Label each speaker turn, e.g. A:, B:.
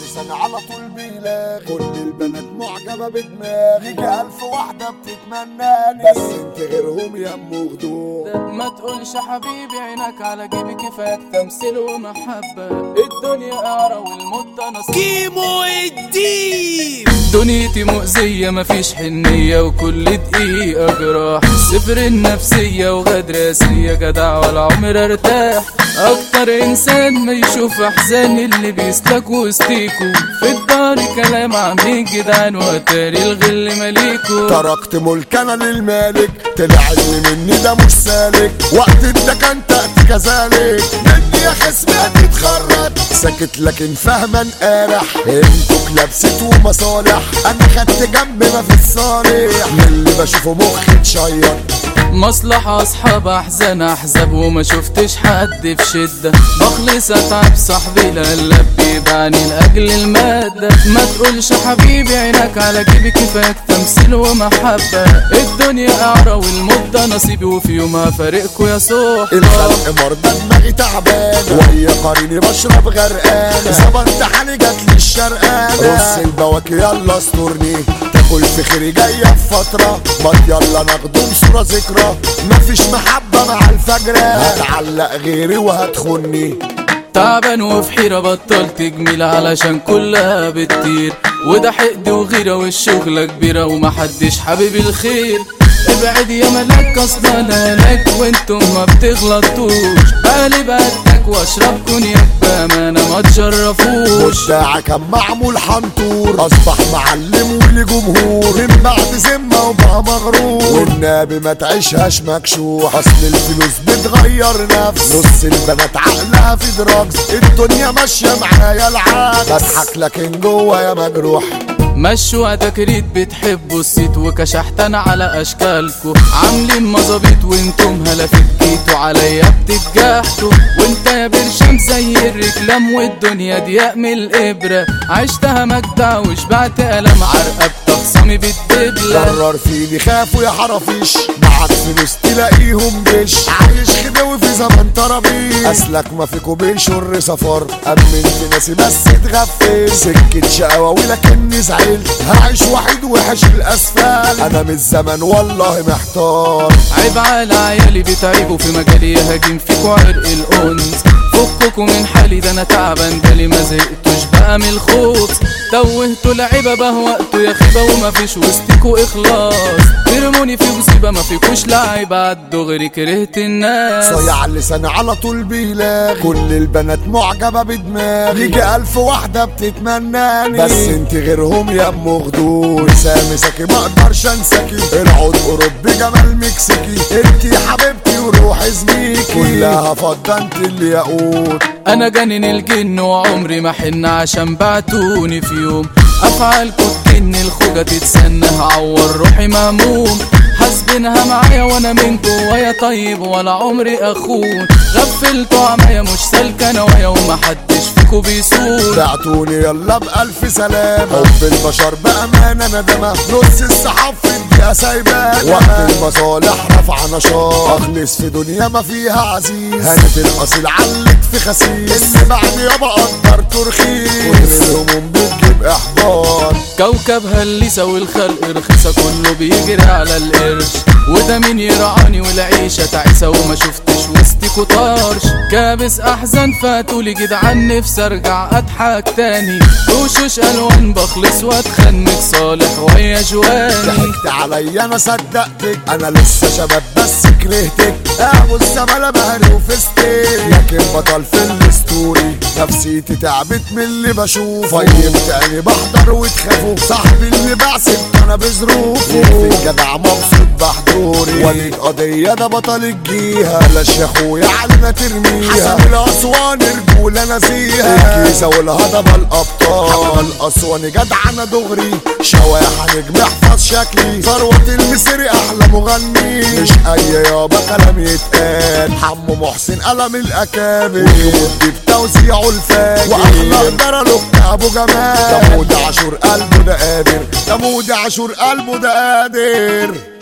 A: لسان على طول بيلاغي كل البنات معجبة بدماغي يجي ألف واحدة بتتمناني بس انت غيرهم يا ام غدور
B: ما تقولش حبيبي عينك على جيبي كفاك تمثيل ومحبة الدنيا قارة والمدة نصيب
C: كيمو الديب
B: دنيتي مؤذية مفيش حنية وكل دقيقة جراح صفر النفسية وغدراسية جدع ولا عمر ارتاح اكتر انسان ما يشوف احزان اللي بيسلك وسطيكوا في الدار كلام عاملين جدعان واتاري الغل مليكوا
A: تركت ملك انا للمالك طلع اللي مني ده مش سالك وقت ده كان تأتي كذلك مني يا خصمي تتخرج ساكت لكن فاهما انقارح انتوا كلاب ست ومصالح انا خدت جنب ما في الصالح من اللي بشوفه مخي اتشير
B: مصلحة أصحاب أحزان أحزاب وما شفتش حد في شدة بخلص أتعب صاحبي لقلب بيبعني لأجل المادة ما تقولش حبيبي عينك على جيبي كفاك تمثيل ومحبة الدنيا قعرة والمدة نصيبي وفي يوم هفارقكوا يا صحبة
A: الخلق مرضى دماغي تعبان وهي قريني بشرب غرقان ظبطت حالي جاتلي الشرقانة رص البواكي يلا استرني تاكل في خيري جاية في فترة ما يلا ناخده بصورة ذكرى مفيش محبة مع الفجرة هتعلق غيري وهتخني
B: تعبان وفي حيرة بطلت جميل علشان كلها بتطير وده حقد وغيرة والشغلة كبيرة ومحدش حابب الخير ابعد يا ملاك اصلا هلاك وانتم ما بتغلطوش بالي بقدك واشرب كونياك بامانة ما تشرفوش
A: مشاع كان معمول حنطور اصبح معلم ولي جمهور من بعد ذمة وبقى مغرور والنبي ما تعيشهاش مكشوح اصل الفلوس بتغير نفس نص البنات عقلها في دراجز الدنيا ماشية معايا العكس بضحك لكن جوايا مجروح
B: مشوا تكريت بتحبوا الصيت وكشحت انا على اشكالكو عاملين مظابيط وانتم هلفت جيتوا عليا بتتجاحتوا وانت يا برشام زي الركلام والدنيا ضيق من الابره عشتها مجدع وشبعت الم عرقه بتخصمي بالدبله
A: قرر فيني خافوا يا حرافيش معاك فلوس تلاقيهم جيش عايش خدوي في زمن طرابيش اسلك ما فيكو بيشر سفر امنت ناسي بس اتغفل سكة شقاوة ولكني زعلت هعيش وحيد وحش الاسفل انا من الزمن والله محتار
B: عيب على عيالي بتعيبوا في مجالي هاجم فيكوا عرق الانس فككوا من حالي ده انا تعبان بالي ما زهقتوش بقى من الخوف توهتوا لعيبه بهوقتوا يا خيبه وما فيش وسطكوا اخلاص ترموني في مصيبه ما فيكوش لعيبه عالدغري كرهت الناس
A: صيع اللسان على طول بيلاغي كل البنات معجبة بدماغي يجي ألف واحدة بتتمناني بس انت غيرهم يا ام غدور سامي ساكي ما اقدرش انساكي العود اوروبي جمال مكسيكي انت يا حبيبتي وروحي زميكي كلها فضة انت اللي ياقوت
B: انا جنن الجن وعمري ما حن عشان بعتوني في يوم افعالكوا تجن الخوجة تتسنى هعور روحي مهموم حاسبينها معايا وانا من جوايا طيب ولا عمري اخون غفلتوا عمايا مش سالكة نوايا ومحدش فيكوا بيسود
A: بعتوني يلا بألف سلامة حب البشر بأمانة ندمة نص الصحاب في الدقيقة سايبانا وقت المصالح رفع نشاط أخلص في دنيا ما فيها عزيز هانت الأصيل علت في خسيس اللي بعد يابا قدر ترخيص كتر الهموم بتجيب إحباط
B: كوكب هلسة والخلق رخيصة كله بيجري على القرش وده مين يرعاني والعيشة تعيسة وما شفتش وسطكوا طرش كابس احزان فاتولي جدعان نفسي ارجع اضحك تاني وشوش الوان بخلص واتخنك صالح ويا جواني
A: ضحكت عليا انا صدقتك انا لسه شباب بس كرهتك ابو الزمالة بهري وفستك لكن بطل في الستوري نفسيتي تعبت من اللي بشوفه فيمت عيني بحضر وتخافوا صاحبي اللي بعسك انا بظروفه في الجدع مبسوط بحضوري وليد قضية ده بطل الجيهة بلاش يا اخويا علينا ترميها حسن الاسوان رجولة نزيهة الكيسة والهضبة الابطال حمام الاسواني جدع انا دغري شواحة نجم احفظ شكلي ثروة المصري احلى مغني مش اي يابا كلام يتقال حمو محسن قلم الاكابر ودي بتوزيعه الفاجر واحلى قدرة لك ابو جمال ده مود عاشور قلبه ده قادر ده مود عاشور قلبه ده قادر